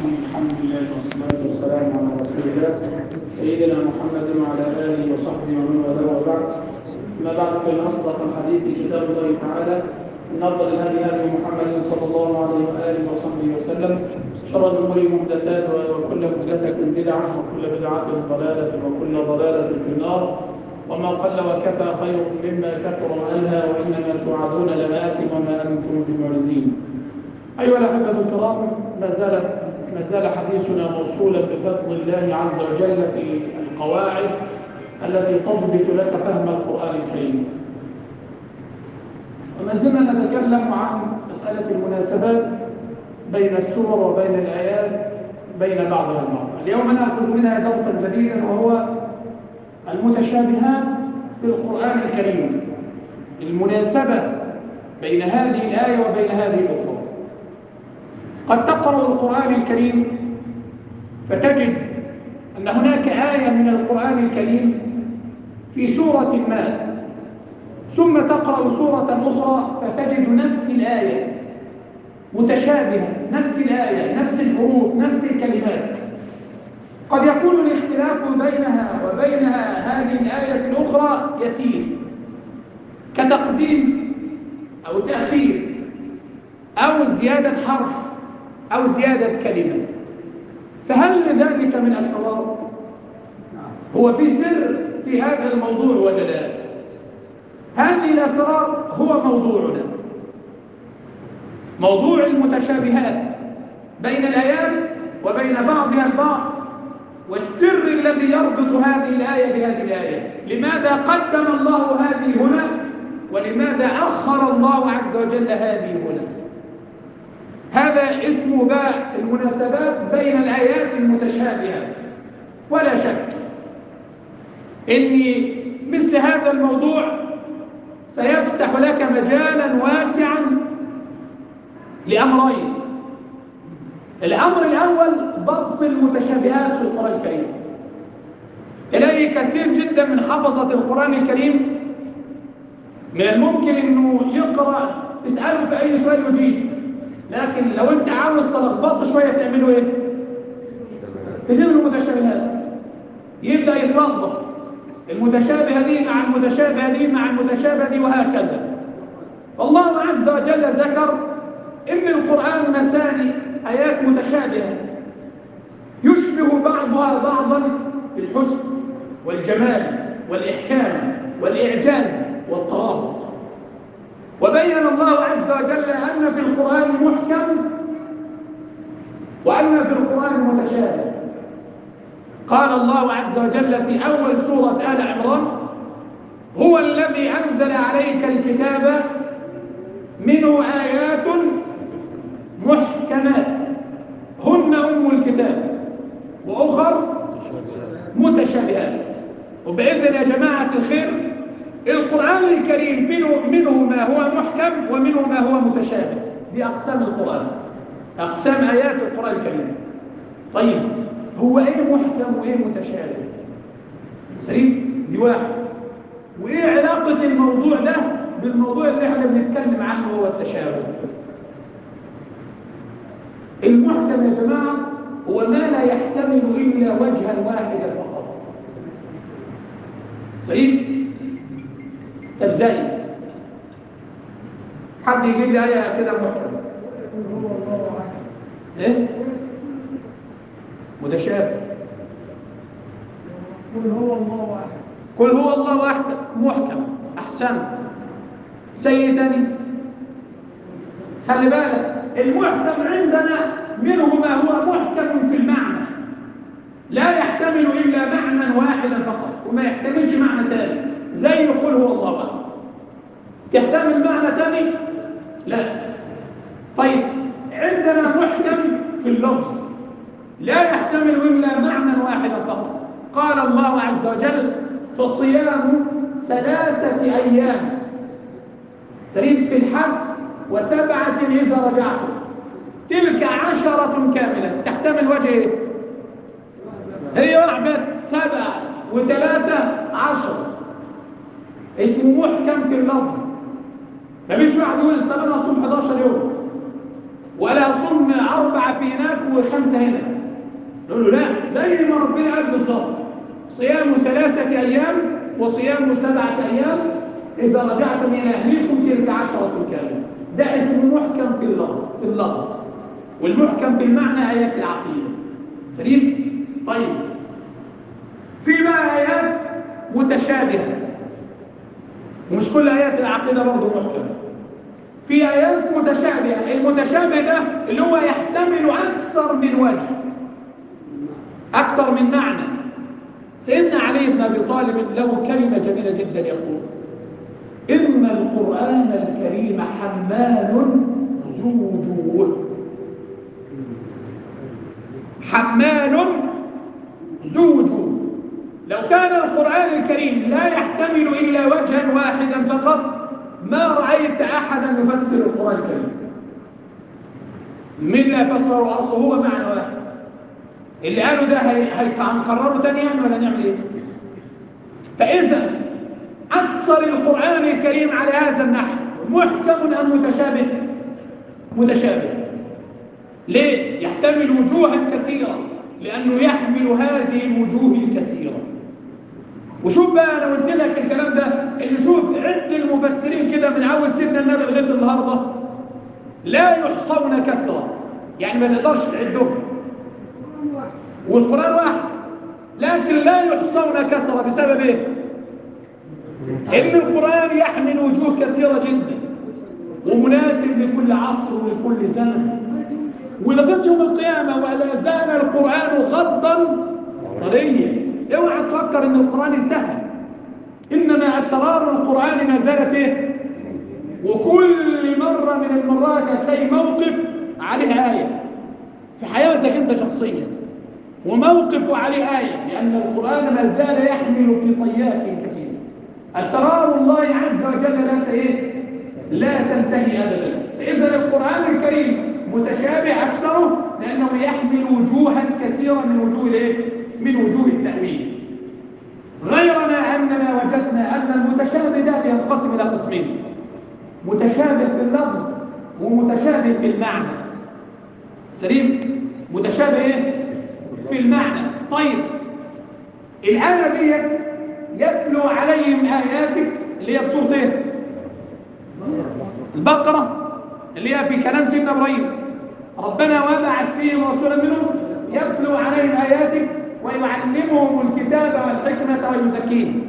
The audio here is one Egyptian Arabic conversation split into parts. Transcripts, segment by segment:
الرحيم الحمد لله والصلاة والسلام على رسول الله سيدنا محمد وعلى آله وصحبه ومن والاه وبعد أما بعد فإن أصدق الحديث كتاب الله تعالى إن أفضل الهدي هدي محمد صلى الله عليه وآله وصحبه وسلم شر الأمور محدثاتها وكل محدثة بدعة وكل بدعة ضلالة وكل ضلالة في النار وما قل وكفى خير مما كثر وألهى وإنما توعدون لآت وما أنتم بمعجزين أيها الأحبة الكرام ما زالت ما زال حديثنا موصولا بفضل الله عز وجل في القواعد التي تضبط لك فهم القرآن الكريم وما زلنا نتكلم عن مسألة المناسبات بين السور وبين الآيات بين بعضها البعض اليوم نأخذ منها درسا جديدا وهو المتشابهات في القرآن الكريم المناسبة بين هذه الآية وبين هذه الأخرى قد تقرأ القرآن الكريم فتجد أن هناك آية من القرآن الكريم في سورة ما ثم تقرأ سورة أخرى فتجد نفس الآية متشابهة نفس الآية نفس الحروف نفس الكلمات قد يكون الاختلاف بينها وبينها هذه الآية الأخرى يسير كتقديم أو تأخير أو زيادة حرف أو زيادة كلمة فهل ذلك من أسرار؟ هو في سر في هذا الموضوع ولا لا؟ هذه الأسرار هو موضوعنا موضوع المتشابهات بين الآيات وبين بعضها البعض والسر الذي يربط هذه الآية بهذه الآية لماذا قدم الله هذه هنا ولماذا أخر الله عز وجل هذه هنا هذا اسمه بقى المناسبات بين الآيات المتشابهة ولا شك إن مثل هذا الموضوع سيفتح لك مجالا واسعا لأمرين الأمر الأول ضبط المتشابهات في القرآن الكريم إليه كثير جدا من حفظة القرآن الكريم من الممكن أنه يقرأ تسأله في أي سؤال يجيب لكن لو أنت عاوز تلخبطه شوية تعمله إيه؟ تجيب له متشابهات يبدأ يتلخبط المتشابهة دي مع المتشابهة دي مع المتشابهة دي وهكذا الله عز وجل ذكر إن القرآن مثاني آيات متشابهة يشبه بعضها بعضا في الحسن والجمال والإحكام والإعجاز والترابط وبين الله عز وجل أن في القرآن محكم وأن في القرآن متشابه قال الله عز وجل في أول سورة آل عمران هو الذي أنزل عليك الكتاب منه آيات محكمات هن أم الكتاب وأخر متشابهات وبإذن يا جماعة الخير القرآن الكريم منه, منه ما هو محكم ومنه ما هو متشابه دي أقسام القرآن أقسام آيات القرآن الكريم طيب هو إيه محكم وإيه متشابه سليم دي واحد وإيه علاقة الموضوع ده بالموضوع اللي احنا بنتكلم عنه هو التشابه المحكم يا جماعة هو ما لا يحتمل إلا وجها واحدا فقط سليم طب زي حد يجيب لي آية كده محكم ايه متشابه قل هو الله احد قل هو الله احد محكم احسنت سيء تاني خلي بالك المحكم عندنا منه ما هو محكم في المعنى لا يحتمل الا معنى واحدا فقط وما يحتملش معنى ثاني زي قل هو الله احد تحتمل معنى ثاني لا طيب عندنا محكم في اللفظ لا يحتمل إلا معنى واحدا فقط قال الله عز وجل فصيام ثلاثة أيام سليم في الحج وسبعة إذا رجعتم تلك عشرة كاملة تحتمل وجه هي واحد بس سبعة وثلاثة عشرة اسمه محكم في اللفظ مفيش واحد يقول طب انا اصوم 11 يوم ولا صم أربعة في هناك وخمسة هنا نقول له لا زي ما ربنا قال بالظبط صيام ثلاثة أيام وصيام سبعة أيام إذا رجعتم إلى أهلكم تلك عشرة كاملة ده اسمه محكم في اللفظ في اللفظ والمحكم في المعنى آيات العقيدة سليم؟ طيب في بقى آيات متشابهة ومش كل آيات العقيدة برضه محكمة في آيات متشابهة المتشابه ده اللي هو يحتمل أكثر من وجه أكثر من معنى سيدنا علي بن أبي طالب له كلمة جميلة جدا يقول إن القرآن الكريم حمال ذو وجوه حمال ذو وجوه لو كان القرآن الكريم لا يحتمل إلا وجها واحدا فقط ما رأيت أحدا يفسر القرآن الكريم من لا فسر أصله هو معنى واحد اللي قالوا ده هنكرره تاني يعني ولا نعمل ايه فإذا أكثر القرآن الكريم على هذا النحو محكم أم متشابه متشابه ليه يحتمل وجوها كثيرة لأنه يحمل هذه الوجوه الكثيرة وشوف بقى أنا قلت لك الكلام ده اللي شوف عد المفسرين كده من أول سيدنا النبي لغاية النهاردة لا يحصون كسرة يعني ما تقدرش تعدهم والقرآن واحد لكن لا يحصون كسرة بسبب ايه؟ إن القرآن يحمل وجوه كثيرة جدا ومناسب لكل عصر ولكل زمن ولغايه يوم القيامة ولا زال القرآن غضا طريا اوعى تفكر ان القرآن انتهى انما اسرار القرآن ما زالت ايه وكل مرة من المرات هتلاقي موقف عليه آية في حياتك انت شخصيا وموقف عليه آية لأن القرآن ما زال يحمل في طيات كثيرة أسرار الله عز وجل لا إيه؟ لا تنتهي أبدا إذا القرآن الكريم متشابه أكثره لأنه يحمل وجوها كثيرة من وجوه الإيه؟ من وجوه التأويل غيرنا أننا وجدنا أن المتشابه ده ينقسم إلى قسمين متشابه في اللفظ ومتشابه في المعنى سليم متشابه ايه في المعنى طيب الآية ديت يتلو عليهم آياتك اللي هي في سورة ايه البقرة اللي هي في كلام سيدنا إبراهيم ربنا وبعث فيهم رسولا منهم يتلو عليهم آياتك ويعلمهم الكتاب والحكمة ويزكيهم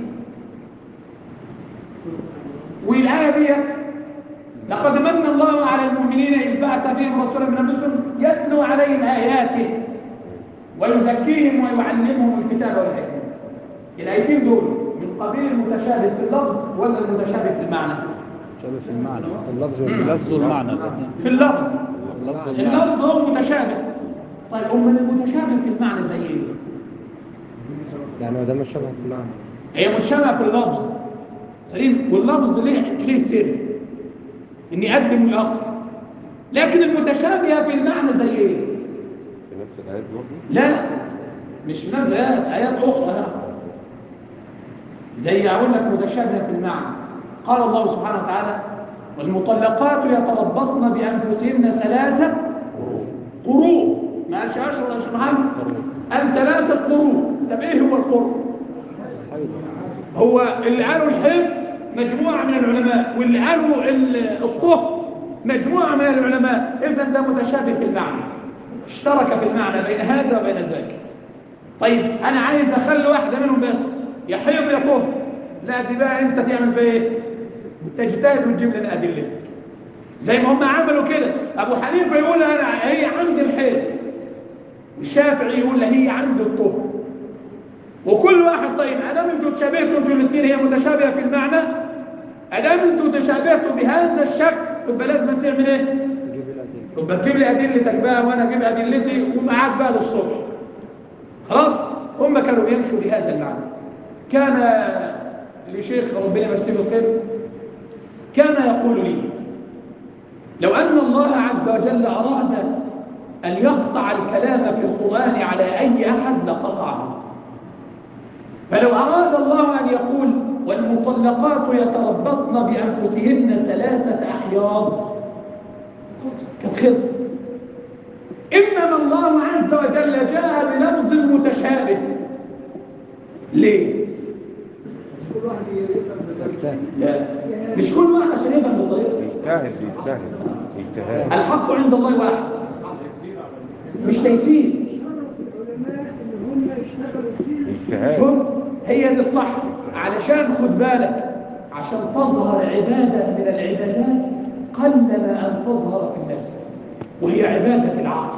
والآية ديت لقد من الله على المؤمنين إذ بعث فيهم رسولا من أنفسهم يتلو عليهم آياته ويزكيهم ويعلمهم الكتاب والحكمة الآيتين دول من قبيل المتشابه في اللفظ ولا المتشابه في المعنى؟ شابه في المعنى اللفظ واللفظ والمعنى في اللفظ اللفظ والمعنى اللفظ هو متشابه طيب أمال المتشابه في المعنى زي إيه؟ يعني هو ده مش شبه في المعنى هي متشابهة في اللفظ سليم واللفظ ليه ليه سر إني أقدم ويأخر لكن المتشابهة في المعنى زي إيه؟ في نفس الآيات برضه لا لا مش في نفس آيات آيات أخرى لا زي أقول لك متشابهة في المعنى قال الله سبحانه وتعالى والمطلقات يتربصن بأنفسهن ثلاثة قروء ما قالش أشهر ولا أشهر محمد قال ثلاثة قروء طب إيه هو القروء؟ هو اللي قالوا الحيض مجموعة من العلماء واللي قالوا ال- الطهر مجموعة من العلماء إذا ده متشابه في المعنى اشترك في المعنى بين هذا وبين ذاك طيب أنا عايز أخلي واحدة منهم بس يا حيض يا طهر لا دي بقى أنت تعمل فيها إيه؟ تجتهد وتجيب لنا أدلتك زي ما هم عملوا كده أبو حنيفة يقول أنا هي عند الحيض والشافعي يقول لا هي عند الطهر وكل واحد طيب ادام انتوا تشابهتوا انتوا الاثنين هي متشابهه في المعنى ادام انتوا تشابهتوا بهذا الشكل يبقى لازم تعمل ايه؟ تجيب الأدلة يبقى تجيب لي ادلتك بقى وانا اجيب ادلتي ومعاك بقى للصبح خلاص هم كانوا بيمشوا بهذا المعنى كان لشيخ ربنا يمسيه بالخير كان يقول لي لو ان الله عز وجل اراد ان يقطع الكلام في القران على اي احد لقطعه فلو أراد الله أن يقول والمطلقات يتربصن بأنفسهن ثلاثة أحياض كانت خلصت إنما الله عز وجل جاء بلفظ متشابه ليه؟ اجتهد لا مش كل واحد عشان يفهم بطريقته يجتهد يجتهد اجتهاد الحق عند الله واحد مش تيسير اجتهاد شوف هي دي الصح علشان خد بالك عشان تظهر عبادة من العبادات قلما أن تظهر في الناس وهي عبادة العقل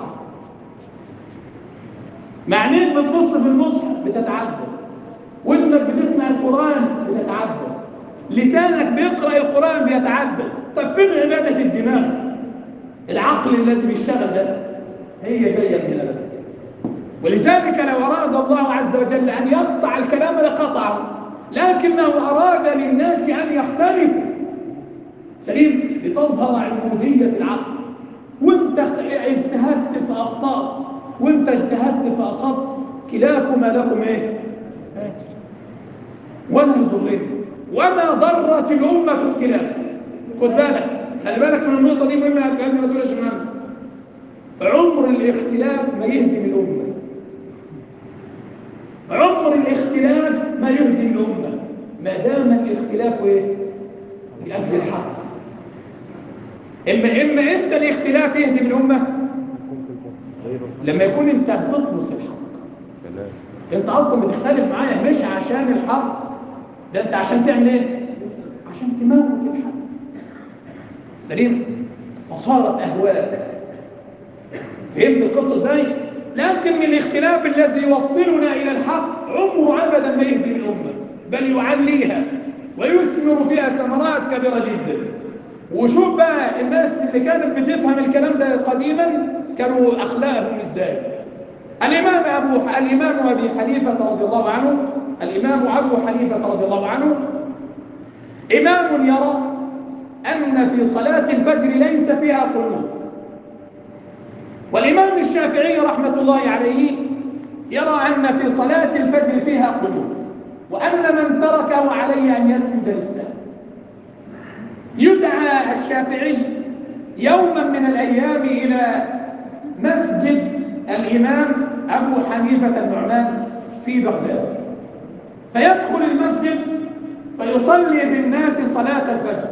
معنين بتبص في المصحف بتتعبد ودنك بتسمع القرآن بتتعبد لسانك بيقرأ القرآن بيتعبد طب فين عبادة الدماغ العقل الذي بيشتغل ده هي جاية من هنا بقى. ولذلك لو أراد الله عز وجل أن يقطع الكلام لقطعه لكنه أراد للناس أن يختلفوا سليم لتظهر عبودية العقل وانت اجتهدت فأخطأت وانت اجتهدت فأصبت كلاكما لكم ايه آجر ولا يضرني وما ضرت الأمة اختلاف خد بالك خلي بالك من النقطة دي مهمة قبل ما تقول يا شمال عمر الاختلاف ما يهدم الأمة عمر الاختلاف ما يهدم الأمة ما دام الاختلاف ايه لأجل الحق إما إما إمتى الاختلاف يهدم الأمة لما يكون أنت بتطمس الحق كلام أنت أصلا بتختلف معايا مش عشان الحق ده أنت عشان تعمل إيه عشان تموت الحق سليم فصارت أهواء فهمت القصة ازاي؟ لكن من الاختلاف الذي يوصلنا إلى الحق عمره أبدا ما يهدي الأمة بل يعليها ويثمر فيها ثمرات كبيرة جدا وشوف بقى الناس اللي كانت بتفهم الكلام ده قديما كانوا أخلاقهم ازاي الإمام أبو الإمام أبي حنيفة رضي الله عنه الإمام أبو حنيفة رضي الله عنه إمام يرى أن في صلاة الفجر ليس فيها قنوت والإمام الشافعي رحمة الله عليه يرى أن في صلاة الفجر فيها قنوت وأن من تركه عليه أن يسجد للسهو يدعى الشافعي يوما من الأيام إلى مسجد الإمام أبو حنيفة النعمان في بغداد فيدخل المسجد فيصلي بالناس صلاة الفجر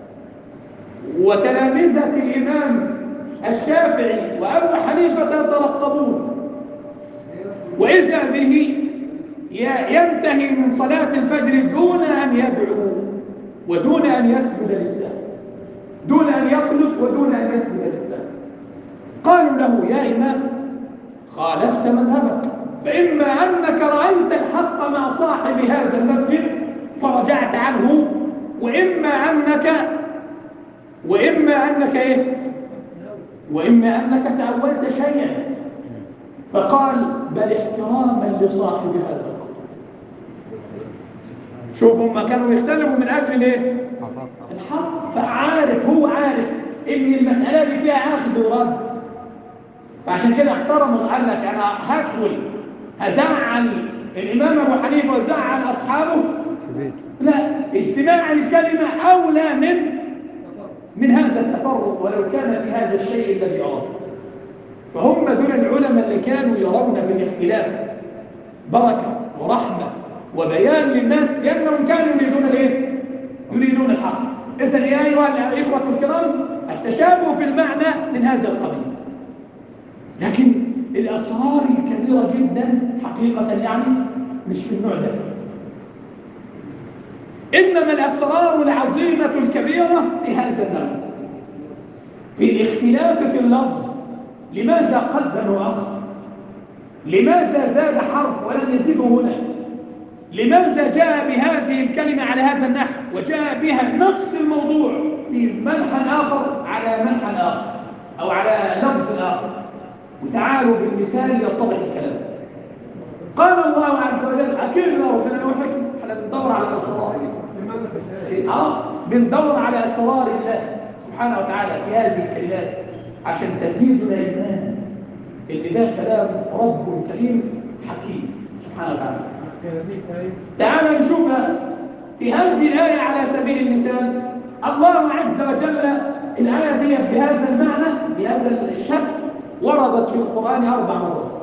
وتلامذة الإمام الشافعي وأبو حنيفة يترقبون وإذا به ينتهي من صلاة الفجر دون أن يدعو ودون أن يسجد للسهو دون أن يقلب ودون أن يسجد للسهو قالوا له يا إمام خالفت مذهبك فإما أنك رأيت الحق مع صاحب هذا المسجد فرجعت عنه وإما أنك وإما أنك إيه وإما أنك تأولت شيئا فقال بل احتراما لصاحب هذا القبر شوفوا هم كانوا يختلفوا من أجل الايه الحق فعارف هو عارف ان المسألة دي فيها أخذ ورد فعشان كده احترموا قال لك أنا هدخل هزعل الإمام أبو حنيفة وزعل أصحابه في بيته لا اجتماع الكلمة أولى من من هذا التفرق ولو كان في هذا الشيء الذي أراد فهم دول العلماء اللي كانوا يرون في الاختلاف بركة ورحمة وبيان للناس لأنهم كانوا يريدون الايه؟ يريدون الحق إذا يا أيها الإخوة الكرام التشابه في المعنى من هذا القبيل لكن الأسرار الكبيرة جدا حقيقة يعني مش في النوع ده إنما الأسرار العظيمة الكبيرة في هذا النوع في الاختلاف في اللفظ لماذا قدم وأخر لماذا زاد حرف ولم يزيده هنا لماذا جاء بهذه الكلمة على هذا النحو وجاء بها نفس الموضوع في منحى آخر على منحى آخر أو على لفظ آخر وتعالوا بالمثال يتضح الكلام قال الله عز وجل أكيد له من الوحكم احنا بندور على أسرار اه بندور على أسرار الله سبحانه وتعالى في هذه الكلمات عشان تزيدنا إيمانا إن ده كلام رب كريم حكيم سبحانه وتعالى تعال نشوفها في هذه الآية على سبيل المثال الله عز وجل الآية دي بهذا المعنى بهذا الشكل وردت في القرآن أربع مرات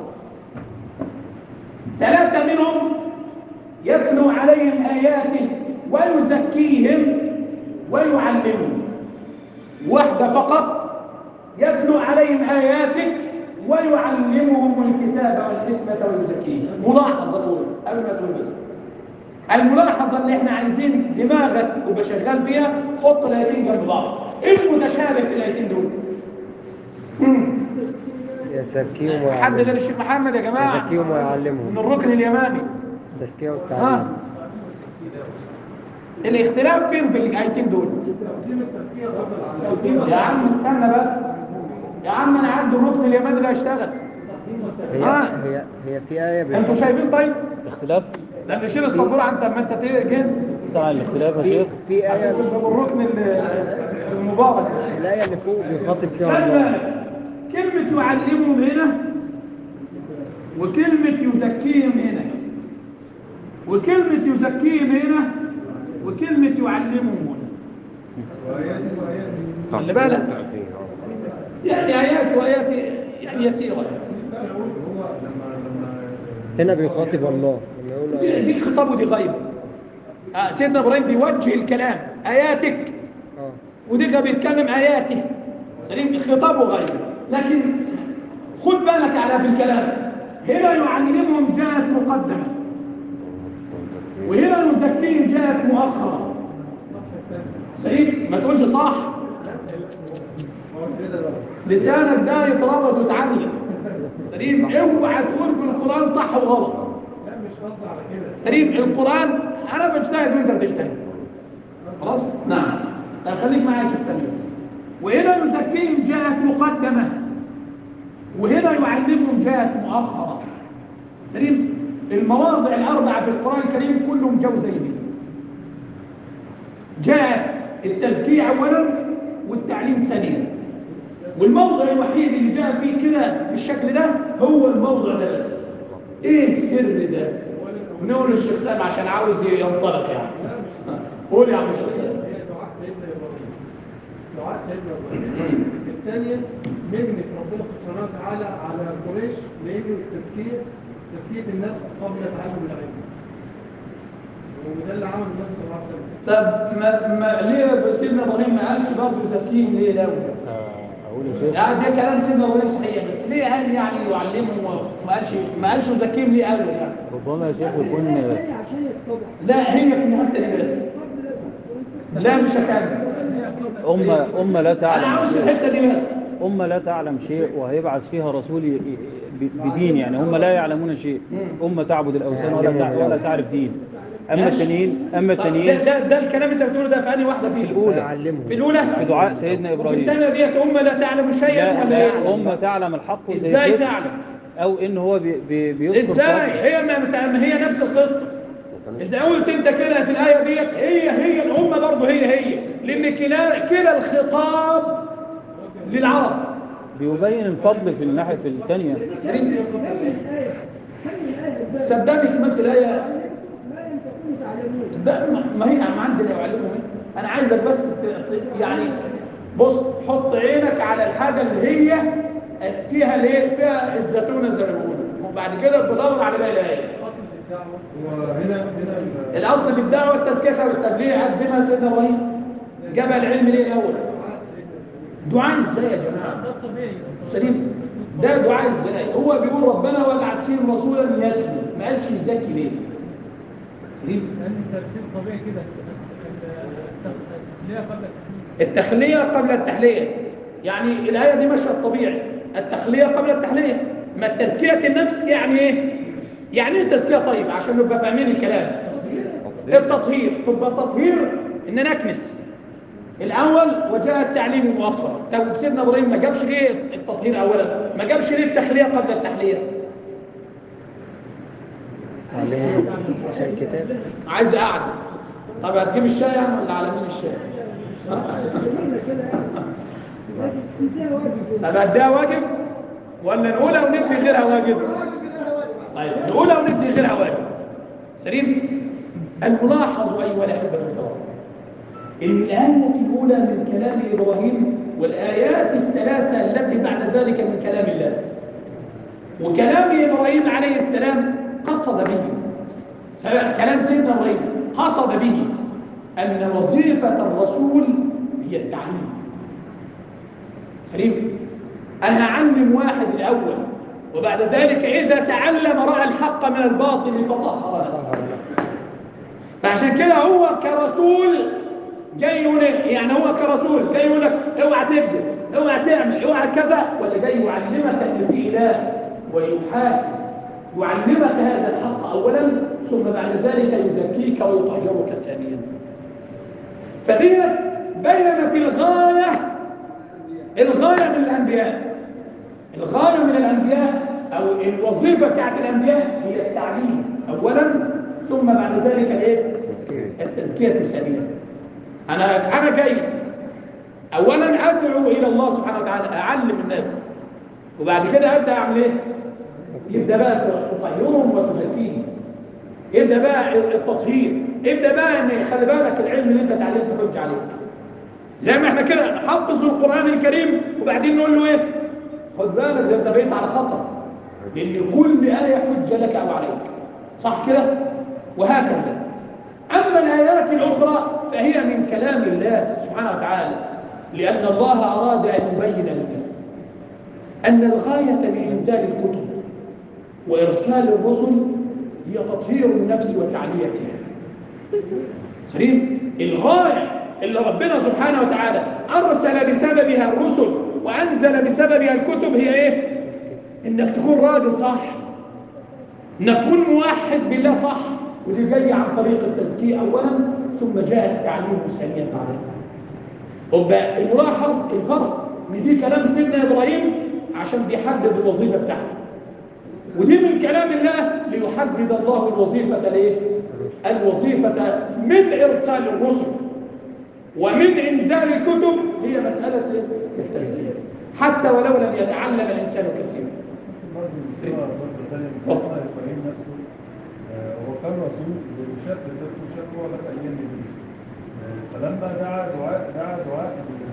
ثلاثة منهم يتلو عليهم آياته ويزكيهم ويعلمهم واحدة فقط يتلو عليهم آياتك ويعلمهم الكتاب والحكمة ويزكيهم ملاحظة الأولى قبل ما تقول بس الملاحظة اللي احنا عايزين دماغك وبقى شغال فيها حط الآيتين جنب بعض ايه المتشابه في الآيتين دول؟ مم. يزكيهم حد غير ويعلمهم الشيخ محمد يا جماعة يزكيهم من ويعلمهم الركن اليماني التزكية ها والتعليم الاختلاف فين في الآيتين دول؟ يا عم استنى بس يا عم انا عايز الركن اليماني ده يشتغل هي آه. هي هي في آية انتوا بتقول- شايفين طيب؟ اختلاف ده اللي يشيل السبوره انت اما انت تيجي ساعة الاختلاف يا في شيخ في عشان آية تبقى بالركن ال- المبارك الآية اللي فوق بيخاطب فيها خلي الله بالك كلمة يعلمهم هنا وكلمة يزكيهم هنا وكلمة يزكيهم هنا وكلمة يعلمهم هنا خلي بالك يعني آيات وآيات يعني يسيرة هنا بيخاطب الله لما يقول دي دي خطاب ودي غيبة آه سيدنا إبراهيم بيوجه الكلام آياتك اه ودي كان بيتكلم آياته سليم خطابه غير لكن خد بالك على بالكلام هنا يعلمهم جاءت مقدمة وهنا يزكيهم جاءت مؤخرة سليم ما تقولش صح لسانك ده يتربط ويتعلم سليم اوعى تقول في القرآن صح وغلط سليم القرآن أنا بجتهد وأنت بتجتهد خلاص نعم طيب خليك معايا يا شيخ سليم وهنا يزكيهم جاءت مقدمة وهنا يعلمهم جاءت مؤخرة سليم المواضع الأربعة في القرآن الكريم كلهم جو زي دي جاءت التزكية أولا والتعليم ثانيا والموضع الوحيد اللي جاء فيه كده بالشكل ده هو الموضع ده بس ايه السر ده نقول للشيخ سامي عشان عاوز ينطلق يعني قول يا عم الشيخ سامي هي دعاء سيدنا ابراهيم دعاء سيدنا ابراهيم الثانيه منة ربنا سبحانه وتعالى على قريش لانه التزكيه تزكيه النفس قبل تعلم العلم وده اللي عمله النبي صلى الله عليه وسلم طب ما, ما ليه سيدنا ابراهيم ما قالش برضه زكيهم ليه الاول؟ اقول يا شيخ يعني ده كلام سيدنا ابراهيم صحيح بس ليه قال يعني يعلمهم وما قالش ما قالش زكيهم ليه اول يعني؟ ربما يا شيخ يكون لا هي في الحته دي بس لا مش هكمل أمة أمة لا انا تعلم عاوز شيء الحته دي بس أمة لا تعلم شيء وهيبعث فيها رسول ي- ي- ب- بدين يعني هم لا يعلمون شيء أمة تعبد الأوثان ولا تع- ولا تعرف دين أما ماشي. التانيين أما طب ده, التانيين ده, ده الكلام اللي انت بتقوله ده في انهي واحده فيه؟ الأولى يعلمهم في الاولى في دعاء سيدنا وفي إبراهيم الثانيه ديت امه لا تعلم شيئا لا ولا لا يعلم أمة تعلم الحق ازاي وسيذكر تعلم؟ أو إن هو بي بي بيذكر ازاي فضل. هي ما ما هي نفس القصه اذا قلت انت كده في الايه ديت هي هي الامه برضه هي هي لان كلا كلا الخطاب للعرب بيبين الفضل في الناحية الثانية سليم صدقني كملت الايه ده ما- ما هي عم عندنا يعلمهم إيه؟ انا عايزك بس ت- ت- يعني بص حط عينك على الحاجه اللي هي فيها ليه فيها الزيتونه زي ما بيقولوا وبعد كده بدور على باقي الايه حاصل بالدعوه وهنا هنا ال- الاصل في الدعوه التزكيه والتبليغ قدمها سيدنا ابراهيم جاب العلم ليه الاول دعاء سيدنا دعاء ازاي يا جماعه ده الطبيعي سليم ده دعاء ازاي هو بيقول ربنا وابعث فيهم رسولا يتلو ما قالش يزكي ليه سليم لان الترتيب طبيعي كده التخليه قبل التحليل التخليه قبل التحليه يعني الايه دي ماشيه الطبيعي التخليه قبل التحليه ما تزكيه النفس يعني ايه يعني ايه تزكيه طيب عشان نبقى فاهمين الكلام التطهير تبقى التطهير ان نكنس الاول وجاء التعليم مؤخرا طب سيدنا ابراهيم ما جابش ليه التطهير اولا ما جابش ليه التخليه قبل التحليه علمهم عشان كتاب عايز قعده طب هتجيب الشاي يعني ولا على مين الشاي طب هديها واجب ولا نقولها وندي غيرها واجب طيب نقولها وندي غيرها واجب سليم الملاحظ ايها الاحبه الكرام ان الايه الاولى من كلام ابراهيم والآيات الثلاثة التي بعد ذلك من كلام الله وكلام إبراهيم عليه السلام قصد به سواء كلام سيدنا إبراهيم قصد به أن وظيفة الرسول هي التعليم سليم أنا هعلم واحد الأول وبعد ذلك إذا تعلم رأى الحق من الباطل تطهر نفسه فعشان كده هو كرسول جاي يقول ايه؟ يعني هو كرسول جاي يقول لك اوعى تكذب اوعى تعمل اوعى كذا ولا جاي يعلمك ان في اله ويحاسب يعلمك هذا الحق اولا ثم بعد ذلك يزكيك ويطهرك ثانيا فدي بينت الغايه الغايه من الانبياء الغايه من الانبياء او الوظيفه بتاعت الانبياء هي التعليم اولا ثم بعد ذلك الايه التزكيه ثانيا انا انا جاي اولا ادعو الى الله سبحانه وتعالى اعلم الناس وبعد كده ابدا اعمل ايه يبدا بقى تطهرهم وتزكيهم يبدا بقى التطهير ابدا بقى ان خلي بالك العلم اللي انت اتعلمته حج عليك زي ما احنا كده حفظوا القران الكريم وبعدين نقول له ايه خد بالك ده انت بقيت على خطر لان كل ايه حجه لك او عليك صح كده وهكذا اما الايات الاخرى فهي من كلام الله سبحانه وتعالى لان الله اراد ان يبين للناس ان الغايه بانزال الكتب وارسال الرسل هي تطهير النفس وتعليتها سليم الغايه اللي ربنا سبحانه وتعالى ارسل بسببها الرسل وانزل بسببها الكتب هي ايه انك تكون راجل صح انك تكون موحد بالله صح ودي جايه عن طريق التزكيه اولا ثم جاء التعليم ثانيا بعدها وبقى الملاحظ الفرق ان دي كلام سيدنا ابراهيم عشان بيحدد الوظيفه بتاعته ودي من كلام الله ليحدد الله الوظيفه ليه الوظيفه من ارسال الرسل ومن انزال الكتب هي مساله التزكيه حتى ولو لم يتعلم الانسان كثيرا برضه سيدنا. برضه تانية اتفضل. سيدنا إبراهيم نفسه آه، هو كان رسول وشاف رسالته شاف هو ده أيام إبليس آه، فلما دعا دعاء دعا دعاء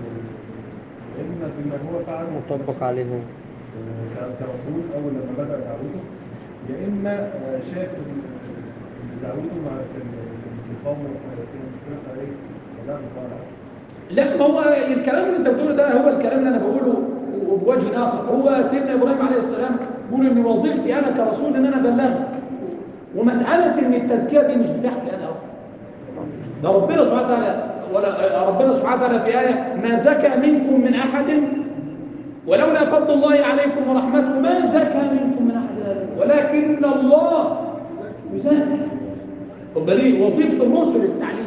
إما بما هو فعله مطبق عليهم آه، كرسول أول لما بدأ دعوته يا إما آه، شاف إن إن دعوته مع في الانتقام في مشكلة إيه؟ لا مطالعة لا ما هو الكلام اللي انت بتقوله ده هو الكلام اللي انا بقوله وبوجه اخر هو سيدنا ابراهيم عليه السلام بيقول ان وظيفتي انا كرسول ان انا ابلغك ومساله ان التزكيه دي مش بتاعتي انا اصلا ده ربنا سبحانه وتعالى ولا ربنا سبحانه وتعالى في ايه ما زكى منكم من احد ولولا فضل الله عليكم ورحمته ما زكى منكم من احد أبداً. ولكن الله يزكي طب دي وظيفه الرسل التعليم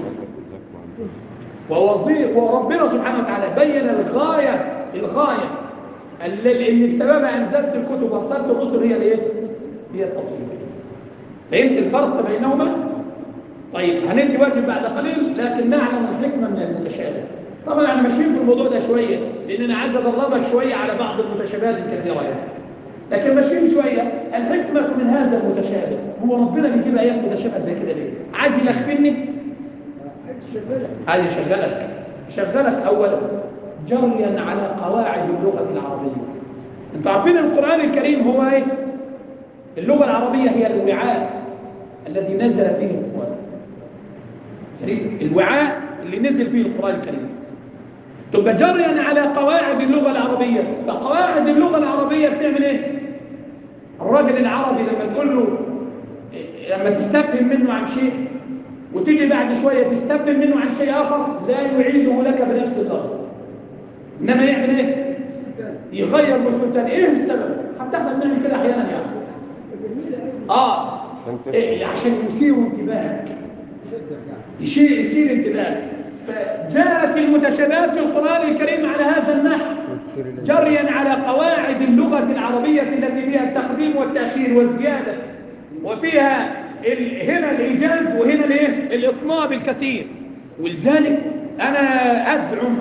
ووظيف وربنا سبحانه وتعالى بين الغاية الغاية اللي, اللي بسببها أنزلت الكتب وأرسلت الرسل هي الإيه؟ هي التطهير فهمت الفرق بينهما؟ طيب هندي وقت بعد قليل لكن نعلم الحكمة من المتشابه طبعا احنا ماشيين في الموضوع ده شوية لأن أنا عايز أدربك شوية على بعض المتشابهات الكثيرة يعني لكن ماشيين شوية الحكمة من هذا المتشابه هو ربنا بيجيب آيات متشابهة زي كده ليه؟ عايز يلخفني؟ عايز يشغلك شغلك اولا جريا على قواعد اللغه العربيه انتوا عارفين القران الكريم هو ايه اللغه العربيه هي الوعاء الذي نزل فيه القران سليم الوعاء اللي نزل فيه القران الكريم تبقى جريا على قواعد اللغه العربيه فقواعد اللغه العربيه بتعمل ايه الراجل العربي لما تقول له لما تستفهم منه عن شيء وتيجي بعد شوية تستفهم منه عن شيء آخر لا يعيده لك بنفس اللفظ إنما يعمل إيه؟ يغير مسلم تاني إيه السبب؟ حتى إحنا بنعمل كده أحيانا يعني آه إيه عشان يثير انتباهك يشير يثير انتباهك فجاءت المتشابهات في القرآن الكريم على هذا النحو جريا على قواعد اللغة العربية التي فيها التقديم والتأخير والزيادة وفيها ال... هنا الإيجاز وهنا الايه الإطناب الكثير ولذلك أنا أزعم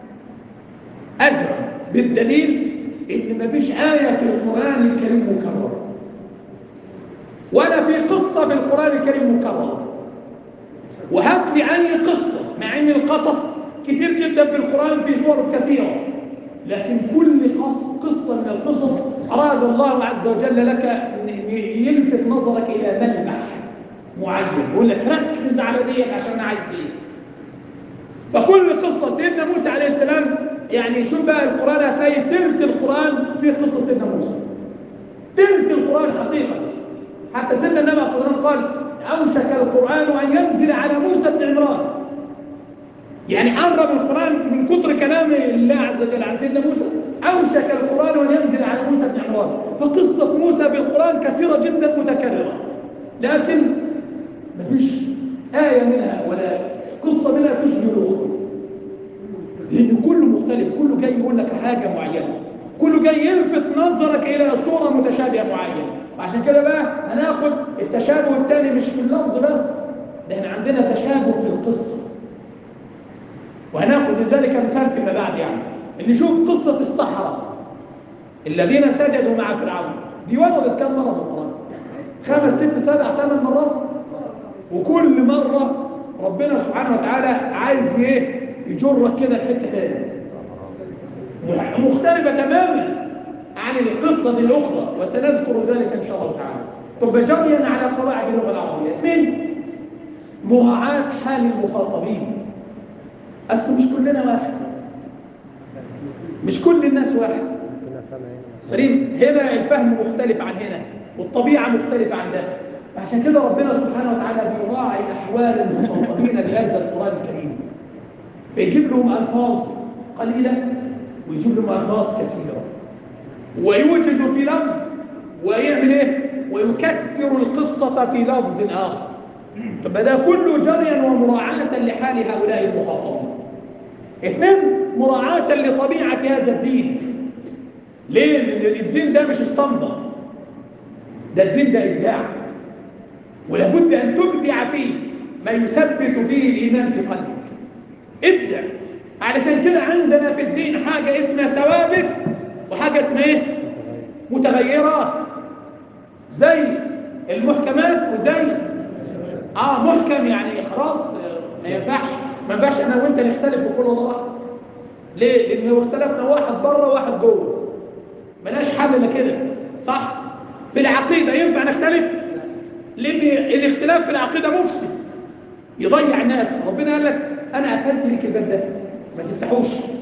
أزعم بالدليل إن ما فيش آية في القرآن الكريم مكررة ولا في قصة في القرآن الكريم مكررة وهات لي أي قصة مع إن القصص كتير جدا في القرآن في صور كثيرة لكن كل قص قصة من القصص أراد الله عز وجل لك أن يلفت نظرك إلى ملمح معين يقول لك ركز على ديت عشان أنا عايز دي فكل قصة سيدنا موسى عليه السلام يعني شوف بقى القرآن هتلاقي تلت القرآن في قصة سيدنا موسى تلت القرآن حقيقة حتى سيدنا النبي صلى الله عليه وسلم قال أوشك القرآن أن ينزل على موسى بن عمران يعني حرم القرآن من كتر كلام الله عز وجل عن سيدنا موسى أوشك القرآن أن ينزل على موسى بن عمران فقصة موسى بالقرآن كثيرة جدا متكررة لكن مفيش آية منها ولا قصة منها تشبه الأخرى لأن كله مختلف كله جاي يقول لك حاجة معينة كله جاي يلفت نظرك إلى صورة متشابهة معينة وعشان كده بقى هناخد التشابه الثاني مش في اللفظ بس ده احنا عندنا تشابه في القصة وهناخد لذلك مثال فيما بعد يعني ان نشوف قصة السحرة الذين سجدوا مع فرعون دي وردت كم مرة في القرآن خمس ست سبع ثمان مرات وكل مرة ربنا سبحانه وتعالى عايز ايه يجرك كده لحته تاني مختلفة تماما عن القصة دي الأخرى وسنذكر ذلك إن شاء الله تعالى طب جريا على قواعد اللغة العربية اثنين مراعاة حال المخاطبين أصل مش كلنا واحد مش كل الناس واحد ربنا فاهم هنا سليم هنا الفهم مختلف عن هنا والطبيعة مختلفة عن ده عشان كده ربنا سبحانه وتعالى بيراعي أحوال المخاطبين بهذا القرآن الكريم فيجيب لهم ألفاظ قليلة ويجيب لهم ألفاظ كثيرة ويوجز في لفظ ويعمل إيه؟ ويكسر القصة في لفظ آخر طب ده كله جريا ومراعاة لحال هؤلاء المخاطبين اثنين مراعاة لطبيعة هذا الدين ليه؟ لأن الدين ده مش اسطمبة ده الدين ده إبداع ولابد أن تبدع فيه ما يثبت فيه الإيمان في قلبك ابدع علشان كده عندنا في الدين حاجة اسمها ثوابت وحاجة اسمها ايه؟ متغيرات زي المحكمات وزي اه محكم يعني خلاص آه، ما ينفعش ما ينفعش انا وانت نختلف وكل الله واحد ليه؟ لان لو اختلفنا واحد بره واحد جوه ملاش حل الا كده صح؟ في العقيدة ينفع نختلف؟ لان الاختلاف في العقيدة مفسد يضيع الناس ربنا قال لك انا قفلت لك الباب ده ما تفتحوش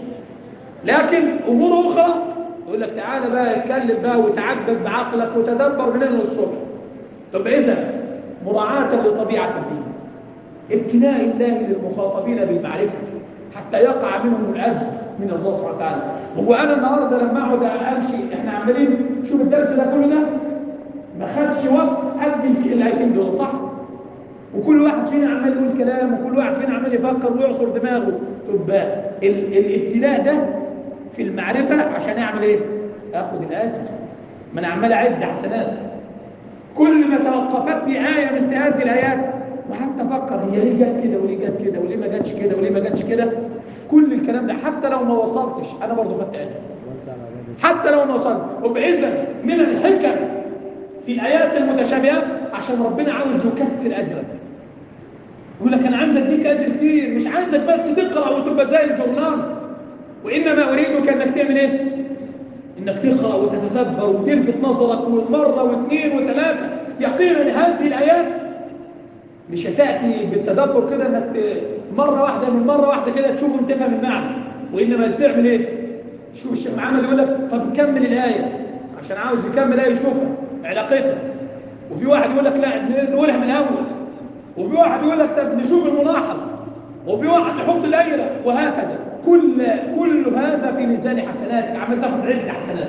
لكن امور اخرى يقول لك تعالى بقى اتكلم بقى وتعبد بعقلك وتدبر من هنا للصبح طب اذا مراعاة لطبيعة الدين ابتلاء الله للمخاطبين بالمعرفة حتى يقع منهم الأجر من الله سبحانه وتعالى هو أنا النهاردة لما أقعد أمشي إحنا عمالين شوف الدرس ده كله ده ما خدش وقت قبل الآيتين دول صح؟ وكل واحد فينا عمال يقول كلام وكل واحد فينا عمال يفكر ويعصر دماغه طب ال- الابتلاء ده في المعرفة عشان أعمل إيه؟ آخد الأجر ما أنا عمال أعد حسنات كل ما توقفتني آية مثل هذه الآيات وحتى أفكر هي ليه جت كده وليه جت كده وليه ما جاتش كده وليه ما جاتش كده كل الكلام ده حتى لو ما وصلتش أنا برضه خدت أجر وانت على باب حتى لو ما وصلت وبإذن من الحكم في الآيات المتشابهة عشان ربنا عاوز يكسر أجرك يقول لك أنا عايز أديك أجر كتير مش عايزك بس تقرأ وتبقى زي الجورنال وإنما أريدك أنك تعمل إيه؟ إنك تقرأ وتتدبر وتلفت نظرك مرة واثنين وثلاثة يقينا هذه الآيات مش هتأتي بالتدبر كده إنك ت- مرة واحدة من مرة واحدة كده تشوف وتفهم المعنى وإنما تعمل إيه؟ شوف الشيخ محمد يقول لك طب كمل الآية عشان عاوز يكمل آية يشوفها علاقتها وفي واحد يقول لك لا ن- نقولها من الأول وفي واحد يقول لك طب نشوف الملاحظ وفي واحد يحط الآية وهكذا كل كل هذا في ميزان حسناتك عمال تاخد عدة حسنات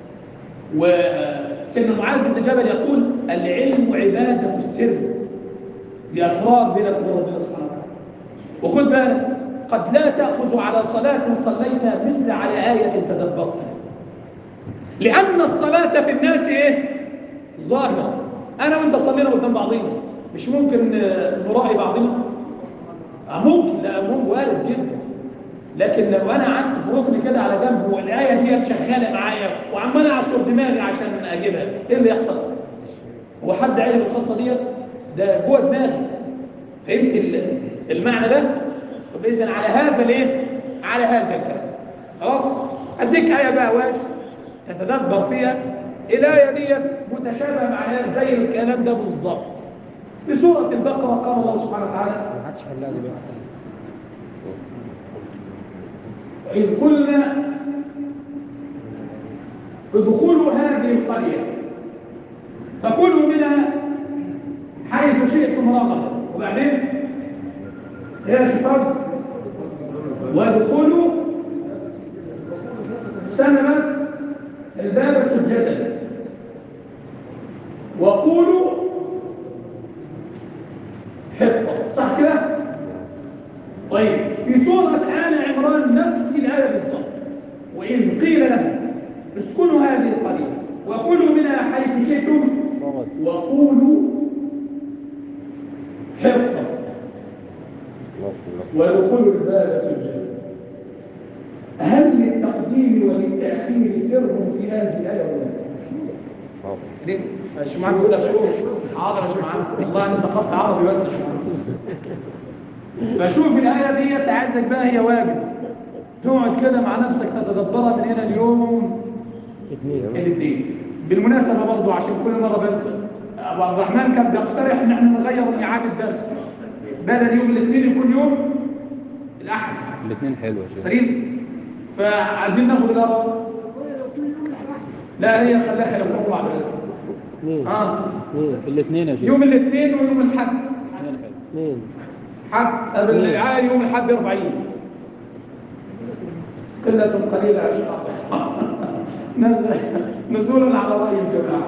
وسيدنا معاذ بن جبل يقول العلم عبادة السر دي أسرار بينك وبين ربنا سبحانه وتعالى وخد بالك قد لا تأخذ على صلاة صليتها مثل على آية تدبرتها لأن الصلاة في الناس إيه؟ ظاهرة أنا وأنت صلينا قدام بعضينا مش ممكن آه، نراعي بعضنا آه، ممكن لا ممكن وارد جدا لكن لو أنا قعدت في ركن كده على جنب والآية دي شغالة معايا وعمال أعصر دماغي عشان أجيبها إيه اللي يحصل؟ هو حد عرف القصة ديت؟ ده جوه دماغي فهمت ال- المعنى ده؟ طب إذا على هذا الإيه؟ على هذا الكلام خلاص؟ اديك ايه بقى واجب تتدبر فيها الايه ديت متشابهه مع الآية زي الكلام ده بالظبط في سوره البقره قال الله سبحانه وتعالى ما حدش حلها دلوقتي إذ قلنا ادخلوا هذه القرية فكلوا منها حيث شئتم رغدا وبعدين يا شفاز وادخلوا استنى بس الباب سجدا وقولوا حطة صح كده؟ طيب في سورة آل عمران نفس الآية بالظبط وإن قيل لهم اسكنوا هذه القرية وكلوا منها حيث شئتم وقولوا حطة الله الله وادخلوا الباب سجدا هل للتقديم وللتأخير سر في هذه الآية ولا لا؟ طبعا سليم يا شمعان بيقول لك شوف حاضر يا شمعان والله انا سقطت عربي بس يا شمعان فشوف الآية دي عايزك بقى هي واجب تقعد كده مع نفسك تتدبرها من هنا اليوم اثنين الاثنين بالمناسبة برضو عشان كل مرة بنسى أبو عبد الرحمن كان بيقترح إن احنا نغير ميعاد الدرس بدل يوم الاثنين يكون يوم الأحد الاثنين حلوه يا شيخ سليم فعايزين ناخد الأربعاء لا هي خليها يوم واحد بس اثنين اه اثنين الاثنين يا شيخ يوم الاثنين ويوم الحد الاثنين حلو اثنين حد قبل العالي يوم الحد 40 قلة قليلة يا شباب نزل نزولا على رأي الجماعة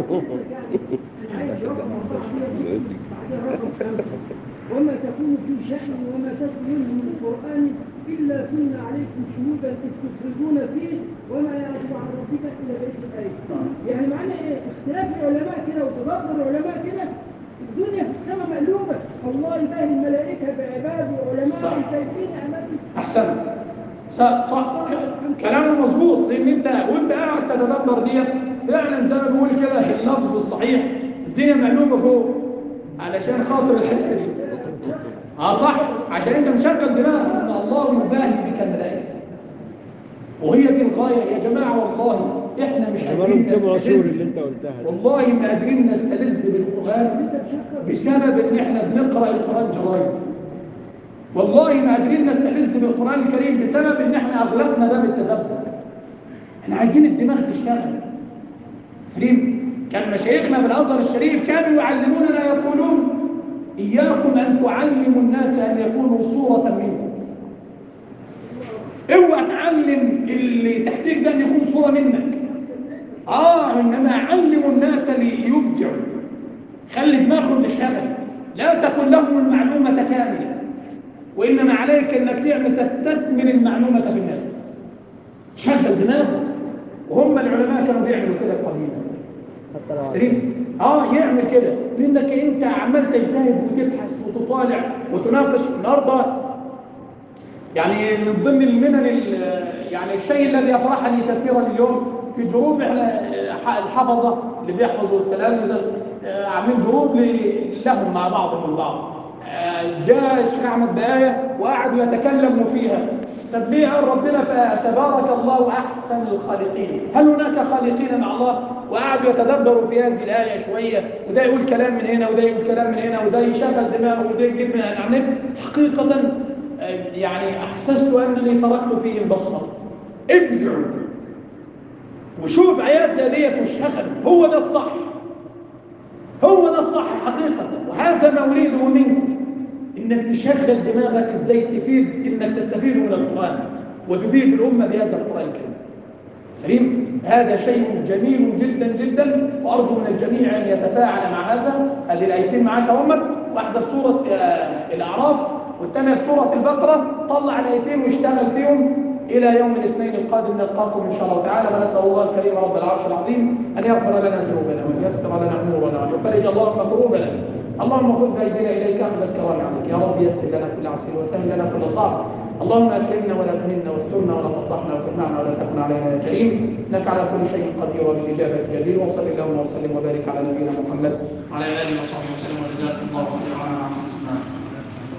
وما تكون في شأن وما تتلو منه من القرآن إلا كنا عليكم شهودا إذ تفردون فيه وما يعزب عن ربك إلا بيت الآية يعني معنى إيه؟ اختلاف العلماء كده وتدبر العلماء كده الدنيا في السماء مقلوبة الله يباهي الملائكة بعباده وعلماء صح. شايفين أعمالهم أحسنت صح صح ك- كلامه مظبوط لأن أنت وأنت قاعد تتدبر ديت فعلا زي ما بيقول كده اللفظ الصحيح الدنيا مقلوبة فوق علشان خاطر الحتة دي اه صح عشان انت مشغل دماغك ان الله يباهي بك الملائكه وهي دي الغايه يا جماعه والله احنا مش قادرين عمالهم سبع شهور نستلذ اللي انت قلتها دي. والله ما قادرين نستلذ بالقران بسبب ان احنا بنقرا القران جرايد والله ما قادرين نستلذ بالقران الكريم بسبب ان احنا اغلقنا باب التدبر احنا عايزين الدماغ تشتغل سليم كان مشايخنا بالازهر الشريف كانوا يعلموننا يقولون اياكم ان تعلموا الناس ان يكونوا صوره منكم اوعى تعلم اللي تحتيك ده ان يكون صوره منك اه انما علموا الناس ليبدعوا خلي دماغهم تشتغل لا تكن لهم المعلومه كامله وانما عليك انك تعمل تستثمر المعلومه في الناس شغل دماغهم وهم العلماء كانوا بيعملوا كده قديما حتى لو سليم اه يعمل كده لانك انت عمال تجتهد وتبحث وتطالع وتناقش النهارده يعني من ضمن المنن ال- يعني الشيء الذي افرحني كثيرا اليوم في جروب احنا آه، الحفظه اللي بيحفظوا التلامذه آه، عاملين جروب ل- لهم مع بعضهم البعض آه، جاء الشيخ احمد بآية وقعدوا يتكلموا فيها تدبيع ربنا فتبارك الله احسن الخالقين هل هناك خالقين مع الله وقعدوا يتدبروا في هذه الايه شويه وده يقول كلام من هنا وده يقول كلام من هنا وده يشغل دماغه وده يجيب من على النت حقيقه آه، يعني احسست انني تركت فيه البصره ابدعوا وشوف ايات زي ديت واشتغل هو ده الصح هو ده الصح حقيقة وهذا ما أريده منكم إنك تشغل دماغك إزاي تفيد إنك تستفيد من القرآن وتفيد الأمة بهذا القرآن الكريم سليم هذا شيء جميل جدا جدا وأرجو من الجميع أن يتفاعل مع هذا هذه الآيتين معاك أمك واحدة في سورة آه، الأعراف والثانية في سورة البقرة طلع الآيتين واشتغل فيهم إلى يوم الاثنين القادم نلقاكم إن شاء الله تعالى ونسأل الله الكريم رب العرش العظيم أن يغفر لنا ذنوبنا وييسر لنا أمورنا وأن يفرج اللهم كروبنا اللهم خذ بأيدينا إليك أخذ الكرام عنك يا رب يسر لنا كل عسير وسهل لنا كل صعب اللهم أكرمنا ولا تهنا واسترنا ولا تفضحنا وكن معنا ولا تكن علينا يا كريم إنك على كل شيء قدير وبالإجابة جدير وصل اللهم وسلم وبارك على نبينا محمد وعلى آله وصحبه وسلم وجزاكم الله خيرا على حسن